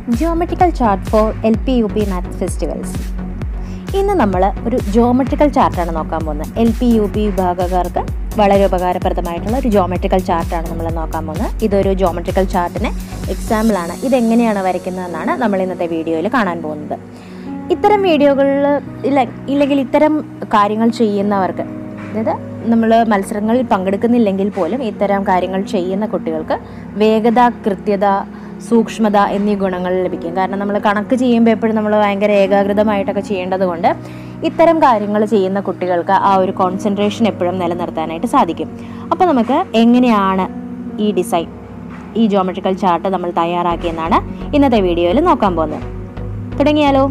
geometrical chart for L P U P maths festivals ഇന്ന് നമ്മൾ ഒരു ജിയോമെട്രിക്കൽ ചാർട്ടാണ് നോക്കാൻ പോകുന്നത് എൽ പി യു പി വിഭാഗക്കാർക്ക് വളരെ ഉപകാരപ്രദമായിട്ടുള്ള ഒരു ജിയോമെട്രിക്കൽ ചാർട്ടാണ് നമ്മൾ നോക്കാൻ പോകുന്നത് ഇതൊരു ജിയോമെട്രിക്കൽ ചാർട്ടിന് എക്സാമ്പിളാണ് ഇതെങ്ങനെയാണ് വരയ്ക്കുന്നതെന്നാണ് നമ്മൾ ഇന്നത്തെ വീഡിയോയിൽ കാണാൻ പോകുന്നത് ഇത്തരം വീഡിയോകളിൽ ഇല്ല ഇല്ലെങ്കിൽ ഇത്തരം കാര്യങ്ങൾ ചെയ്യുന്നവർക്ക് അതായത് നമ്മൾ മത്സരങ്ങളിൽ പങ്കെടുക്കുന്നില്ലെങ്കിൽ പോലും ഇത്തരം കാര്യങ്ങൾ ചെയ്യുന്ന കുട്ടികൾക്ക് വേഗത കൃത്യത സൂക്ഷ്മത എന്നീ ഗുണങ്ങൾ ലഭിക്കും കാരണം നമ്മൾ കണക്ക് ചെയ്യുമ്പോൾ എപ്പോഴും നമ്മൾ ഭയങ്കര ഏകാഗ്രതമായിട്ടൊക്കെ ചെയ്യേണ്ടത് കൊണ്ട് ഇത്തരം കാര്യങ്ങൾ ചെയ്യുന്ന കുട്ടികൾക്ക് ആ ഒരു കോൺസെൻട്രേഷൻ എപ്പോഴും നിലനിർത്താനായിട്ട് സാധിക്കും അപ്പോൾ നമുക്ക് എങ്ങനെയാണ് ഈ ഡിസൈൻ ഈ ജോമെട്രിക്കൽ ചാർട്ട് നമ്മൾ തയ്യാറാക്കിയെന്നാണ് ഇന്നത്തെ വീഡിയോയിൽ നോക്കാൻ പോകുന്നത് തുടങ്ങിയാലോ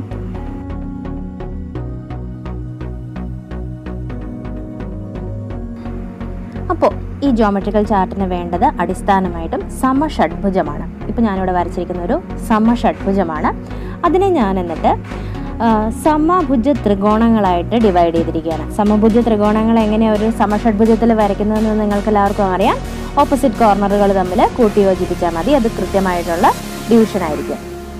അപ്പോൾ ഈ ജോമെട്രിക്കൽ ചാർട്ടിന് വേണ്ടത് അടിസ്ഥാനമായിട്ടും സമഷഡ്ഭുജമാണ് ഇപ്പോൾ ഞാനിവിടെ വരച്ചിരിക്കുന്ന ഒരു സമഷഡ്ഭുജമാണ് അതിനെ ഞാൻ എന്നിട്ട് ആ, സമഭുജ ത്രികോണങ്ങളായിട്ട് ഡിവൈഡ് ചെയ്തിരിക്കുകയാണ് സമഭുജ ത്രികോണങ്ങൾ എങ്ങനെയാണ് ഒരു സമഷഡ്ഭുജത്തിൽ വരയ്ക്കുന്നതെന്ന് നിങ്ങൾക്ക് എല്ലാവർക്കും അറിയാം ഓപ്പോസിറ്റ് കോർണറുകൾ തമ്മിൽ കൂട്ടി യോജിപ്പിച്ചാൽ മതി അത് കൃത്യമായിട്ടുള്ള ഡിവിഷൻ ആയിരിക്കും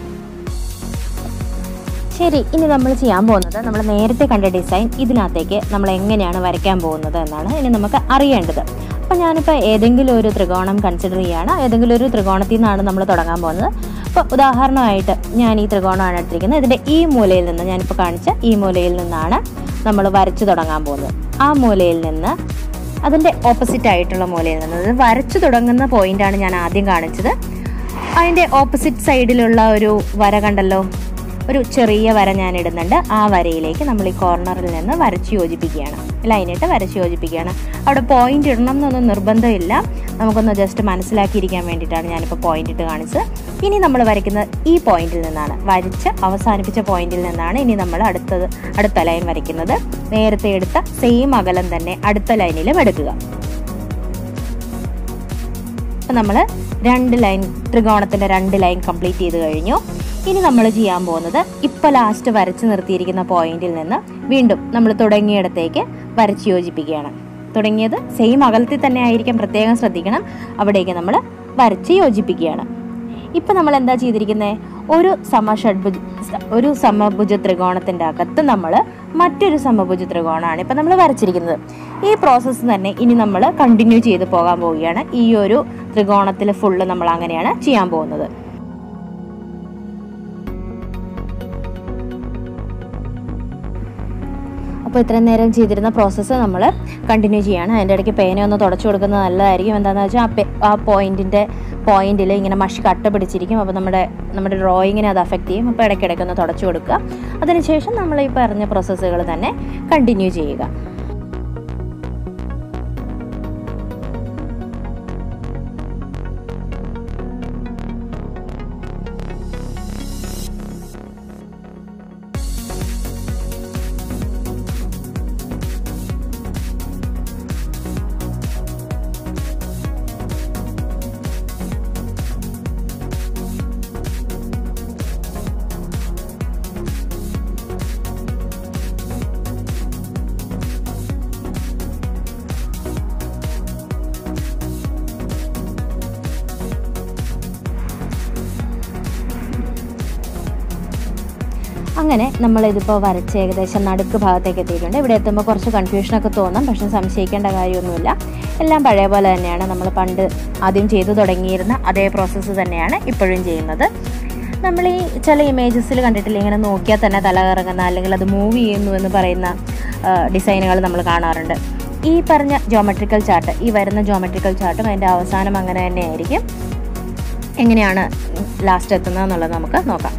ശരി ഇനി നമ്മൾ ചെയ്യാൻ പോകുന്നത് നമ്മൾ നേരത്തെ കണ്ട ഡിസൈൻ ഇതിനകത്തേക്ക് നമ്മൾ എങ്ങനെയാണ് വരയ്ക്കാൻ പോകുന്നത് എന്നാണ് ഇനി നമുക്ക് അറിയേണ്ടത് അപ്പോൾ ഞാനിപ്പോൾ ഏതെങ്കിലും ഒരു ത്രികോണം കൺസിഡർ ചെയ്യുകയാണ് ഏതെങ്കിലും ഒരു ത്രികോണത്തിൽ നിന്നാണ് നമ്മൾ തുടങ്ങാൻ പോകുന്നത് അപ്പോൾ ഉദാഹരണമായിട്ട് ഞാൻ ഈ ത്രികോണമാണ് എടുത്തിരിക്കുന്നത് ഇതിൻ്റെ ഈ മൂലയിൽ നിന്ന് ഞാനിപ്പോൾ കാണിച്ച ഈ മൂലയിൽ നിന്നാണ് നമ്മൾ വരച്ചു തുടങ്ങാൻ പോകുന്നത് ആ മൂലയിൽ നിന്ന് അതിൻ്റെ ഓപ്പോസിറ്റ് ആയിട്ടുള്ള മൂലയിൽ നിന്ന് അത് വരച്ചു തുടങ്ങുന്ന പോയിന്റാണ് ഞാൻ ആദ്യം കാണിച്ചത് അതിൻ്റെ ഓപ്പോസിറ്റ് സൈഡിലുള്ള ഒരു വര കണ്ടല്ലോ ഒരു ചെറിയ വര ഞാൻ ഇടുന്നുണ്ട് ആ വരയിലേക്ക് നമ്മൾ ഈ കോർണറിൽ നിന്ന് വരച്ച് യോജിപ്പിക്കുകയാണ് ലൈനിട്ട് വരച്ച് യോജിപ്പിക്കുകയാണ് അവിടെ പോയിന്റ് ഇടണം എന്നൊന്നും നിർബന്ധമില്ല നമുക്കൊന്ന് ജസ്റ്റ് മനസ്സിലാക്കിയിരിക്കാൻ വേണ്ടിയിട്ടാണ് ഞാനിപ്പോൾ പോയിന്റ് ഇട്ട് കാണിച്ചത് ഇനി നമ്മൾ വരയ്ക്കുന്നത് ഈ പോയിന്റിൽ നിന്നാണ് വരച്ച് അവസാനിപ്പിച്ച പോയിന്റിൽ നിന്നാണ് ഇനി നമ്മൾ അടുത്തത് അടുത്ത ലൈൻ വരയ്ക്കുന്നത് നേരത്തെ എടുത്ത സെയിം അകലം തന്നെ അടുത്ത ലൈനിലും എടുക്കുക അപ്പം നമ്മൾ രണ്ട് ലൈൻ ത്രികോണത്തിൻ്റെ രണ്ട് ലൈൻ കംപ്ലീറ്റ് ചെയ്ത് കഴിഞ്ഞു ഇനി നമ്മൾ ചെയ്യാൻ പോകുന്നത് ഇപ്പോൾ ലാസ്റ്റ് വരച്ച് നിർത്തിയിരിക്കുന്ന പോയിന്റിൽ നിന്ന് വീണ്ടും നമ്മൾ തുടങ്ങിയിടത്തേക്ക് വരച്ച് യോജിപ്പിക്കുകയാണ് തുടങ്ങിയത് സെയിം അകലത്തിൽ തന്നെ ആയിരിക്കും പ്രത്യേകം ശ്രദ്ധിക്കണം അവിടേക്ക് നമ്മൾ വരച്ച് യോജിപ്പിക്കുകയാണ് ഇപ്പം നമ്മൾ എന്താ ചെയ്തിരിക്കുന്നത് ഒരു സമഷഡ്ഭുജ ഒരു സമഭുജ ത്രികോണത്തിൻ്റെ അകത്ത് നമ്മൾ മറ്റൊരു സമഭുജ ത്രികോണമാണ് ഇപ്പം നമ്മൾ വരച്ചിരിക്കുന്നത് ഈ പ്രോസസ്സ് തന്നെ ഇനി നമ്മൾ കണ്ടിന്യൂ ചെയ്ത് പോകാൻ പോവുകയാണ് ഈ ഒരു ത്രികോണത്തിൽ ഫുള്ള് നമ്മൾ അങ്ങനെയാണ് ചെയ്യാൻ പോകുന്നത് അപ്പോൾ ഇത്രയും നേരം ചെയ്തിരുന്ന പ്രോസസ്സ് നമ്മൾ കണ്ടിന്യൂ ചെയ്യാണ് അതിൻ്റെ ഇടയ്ക്ക് പേന ഒന്ന് തുടച്ചു കൊടുക്കുന്നത് നല്ലതായിരിക്കും എന്താണെന്ന് വെച്ചാൽ ആ പെ ആ പോയിൻറ്റിൻ്റെ പോയിന്റിൽ ഇങ്ങനെ മഷി കട്ട പിടിച്ചിരിക്കും അപ്പോൾ നമ്മുടെ നമ്മുടെ ഡ്രോയിങ്ങിനെ അത് അഫക്റ്റ് ചെയ്യും അപ്പോൾ ഇടയ്ക്കിടയ്ക്ക് ഒന്ന് തുടച്ചു കൊടുക്കുക അതിനുശേഷം നമ്മൾ ഈ പറഞ്ഞ പ്രോസസ്സുകൾ തന്നെ കണ്ടിന്യൂ ചെയ്യുക അങ്ങനെ നമ്മളിതിപ്പോൾ വരച്ച് ഏകദേശം നടുക്ക് ഭാഗത്തേക്ക് എത്തിയിട്ടുണ്ട് ഇവിടെ എത്തുമ്പോൾ കുറച്ച് കൺഫ്യൂഷനൊക്കെ തോന്നാം പക്ഷെ സംശയിക്കേണ്ട കാര്യമൊന്നുമില്ല എല്ലാം പഴയ പോലെ തന്നെയാണ് നമ്മൾ പണ്ട് ആദ്യം ചെയ്തു തുടങ്ങിയിരുന്ന അതേ പ്രോസസ്സ് തന്നെയാണ് ഇപ്പോഴും ചെയ്യുന്നത് നമ്മൾ ഈ ചില ഇമേജസിൽ കണ്ടിട്ടില്ല ഇങ്ങനെ നോക്കിയാൽ തന്നെ തല കറങ്ങുന്ന അല്ലെങ്കിൽ അത് മൂവ് ചെയ്യുന്നു എന്ന് പറയുന്ന ഡിസൈനുകൾ നമ്മൾ കാണാറുണ്ട് ഈ പറഞ്ഞ ജോമെട്രിക്കൽ ചാർട്ട് ഈ വരുന്ന ജോമെട്രിക്കൽ ചാർട്ടും അതിൻ്റെ അവസാനം അങ്ങനെ തന്നെയായിരിക്കും എങ്ങനെയാണ് ലാസ്റ്റ് എത്തുന്നത് എന്നുള്ളത് നമുക്ക് നോക്കാം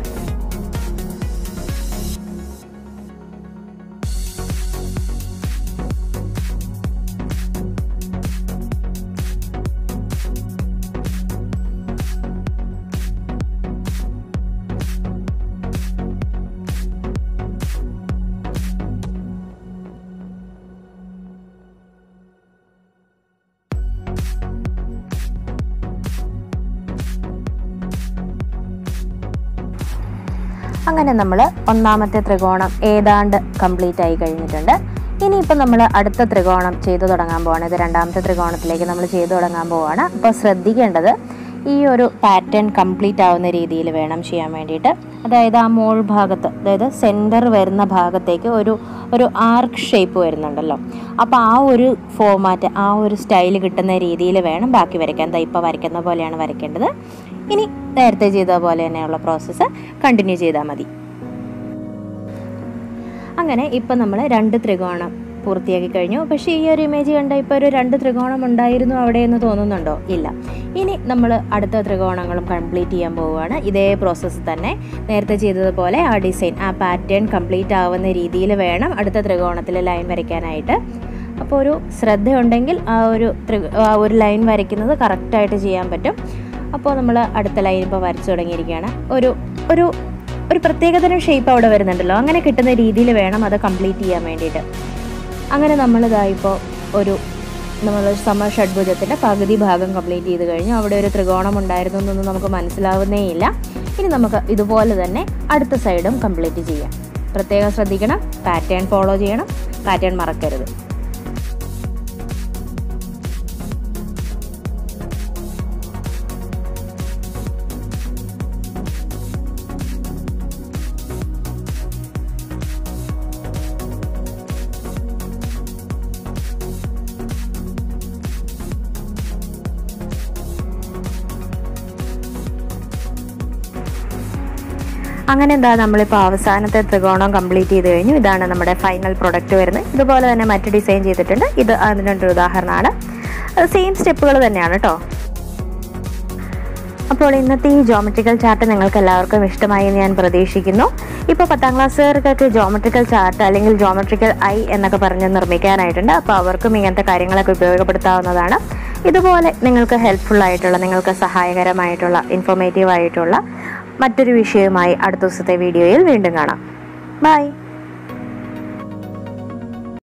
അങ്ങനെ നമ്മൾ ഒന്നാമത്തെ ത്രികോണം ഏതാണ്ട് കംപ്ലീറ്റ് ആയി കഴിഞ്ഞിട്ടുണ്ട് ഇനിയിപ്പോൾ നമ്മൾ അടുത്ത ത്രികോണം ചെയ്തു തുടങ്ങാൻ പോവാണ് ഇത് രണ്ടാമത്തെ ത്രികോണത്തിലേക്ക് നമ്മൾ ചെയ്തു തുടങ്ങാൻ പോവാണ് അപ്പോൾ ശ്രദ്ധിക്കേണ്ടത് ഈ ഒരു പാറ്റേൺ കംപ്ലീറ്റ് ആവുന്ന രീതിയിൽ വേണം ചെയ്യാൻ വേണ്ടിയിട്ട് അതായത് ആ മോൾ ഭാഗത്ത് അതായത് സെൻറ്റർ വരുന്ന ഭാഗത്തേക്ക് ഒരു ഒരു ആർക്ക് ഷേപ്പ് വരുന്നുണ്ടല്ലോ അപ്പോൾ ആ ഒരു ഫോമാറ്റ് ആ ഒരു സ്റ്റൈൽ കിട്ടുന്ന രീതിയിൽ വേണം ബാക്കി വരയ്ക്കാൻ ദാ ഇപ്പോൾ വരയ്ക്കുന്ന പോലെയാണ് വരയ്ക്കേണ്ടത് ഇനി നേരത്തെ ചെയ്ത പോലെ തന്നെയുള്ള പ്രോസസ്സ് കണ്ടിന്യൂ ചെയ്താൽ മതി അങ്ങനെ ഇപ്പം നമ്മൾ രണ്ട് ത്രികോണം പൂർത്തിയാക്കി കഴിഞ്ഞു പക്ഷേ ഈ ഒരു ഇമേജ് കണ്ട ഇപ്പോൾ ഒരു രണ്ട് ത്രികോണം ഉണ്ടായിരുന്നു അവിടെ എന്ന് തോന്നുന്നുണ്ടോ ഇല്ല ഇനി നമ്മൾ അടുത്ത ത്രികോണങ്ങളും കംപ്ലീറ്റ് ചെയ്യാൻ പോവുകയാണ് ഇതേ പ്രോസസ്സ് തന്നെ നേരത്തെ ചെയ്തതുപോലെ ആ ഡിസൈൻ ആ പാറ്റേൺ കംപ്ലീറ്റ് ആവുന്ന രീതിയിൽ വേണം അടുത്ത ത്രികോണത്തിൽ ലൈൻ വരയ്ക്കാനായിട്ട് അപ്പോൾ ഒരു ശ്രദ്ധയുണ്ടെങ്കിൽ ആ ഒരു ത്രി ആ ഒരു ലൈൻ വരയ്ക്കുന്നത് കറക്റ്റായിട്ട് ചെയ്യാൻ പറ്റും അപ്പോൾ നമ്മൾ അടുത്ത ലൈൻ ഇപ്പോൾ വരച്ചു തുടങ്ങിയിരിക്കുകയാണ് ഒരു ഒരു ഒരു പ്രത്യേകതരം ഷേപ്പ് അവിടെ വരുന്നുണ്ടല്ലോ അങ്ങനെ കിട്ടുന്ന രീതിയിൽ വേണം അത് കംപ്ലീറ്റ് ചെയ്യാൻ വേണ്ടിയിട്ട് അങ്ങനെ നമ്മളിതാ ഇപ്പോൾ ഒരു നമ്മൾ സമ ഷഡ്ഭുജത്തിൻ്റെ പകുതി ഭാഗം കംപ്ലീറ്റ് ചെയ്ത് കഴിഞ്ഞു അവിടെ ഒരു ത്രികോണം ഉണ്ടായിരുന്നു എന്നൊന്നും നമുക്ക് മനസ്സിലാവുന്നേയില്ല ഇനി നമുക്ക് ഇതുപോലെ തന്നെ അടുത്ത സൈഡും കംപ്ലീറ്റ് ചെയ്യാം പ്രത്യേകം ശ്രദ്ധിക്കണം പാറ്റേൺ ഫോളോ ചെയ്യണം പാറ്റേൺ മറക്കരുത് അങ്ങനെ എന്താ നമ്മളിപ്പോൾ അവസാനത്തെ ത്രികോണം കംപ്ലീറ്റ് ചെയ്ത് കഴിഞ്ഞു ഇതാണ് നമ്മുടെ ഫൈനൽ പ്രൊഡക്റ്റ് വരുന്നത് ഇതുപോലെ തന്നെ മറ്റ് ഡിസൈൻ ചെയ്തിട്ടുണ്ട് ഇത് അതിനൊരു ഉദാഹരണമാണ് സെയിം സ്റ്റെപ്പുകൾ തന്നെയാണ് കേട്ടോ അപ്പോൾ ഇന്നത്തെ ഈ ജോമെട്രിക്കൽ ചാർട്ട് നിങ്ങൾക്ക് എല്ലാവർക്കും ഇഷ്ടമായി എന്ന് ഞാൻ പ്രതീക്ഷിക്കുന്നു ഇപ്പോൾ പത്താം ക്ലാസ്സുകാർക്കൊക്കെ ജോമെട്രിക്കൽ ചാർട്ട് അല്ലെങ്കിൽ ജോമെട്രിക്കൽ ഐ എന്നൊക്കെ പറഞ്ഞ് നിർമ്മിക്കാനായിട്ടുണ്ട് അപ്പോൾ അവർക്കും ഇങ്ങനത്തെ കാര്യങ്ങളൊക്കെ ഉപയോഗപ്പെടുത്താവുന്നതാണ് ഇതുപോലെ നിങ്ങൾക്ക് ഹെൽപ്ഫുൾ ആയിട്ടുള്ള നിങ്ങൾക്ക് സഹായകരമായിട്ടുള്ള ഇൻഫോർമേറ്റീവ് ആയിട്ടുള്ള മറ്റൊരു വിഷയവുമായി അടുത്ത ദിവസത്തെ വീഡിയോയിൽ വീണ്ടും കാണാം ബൈ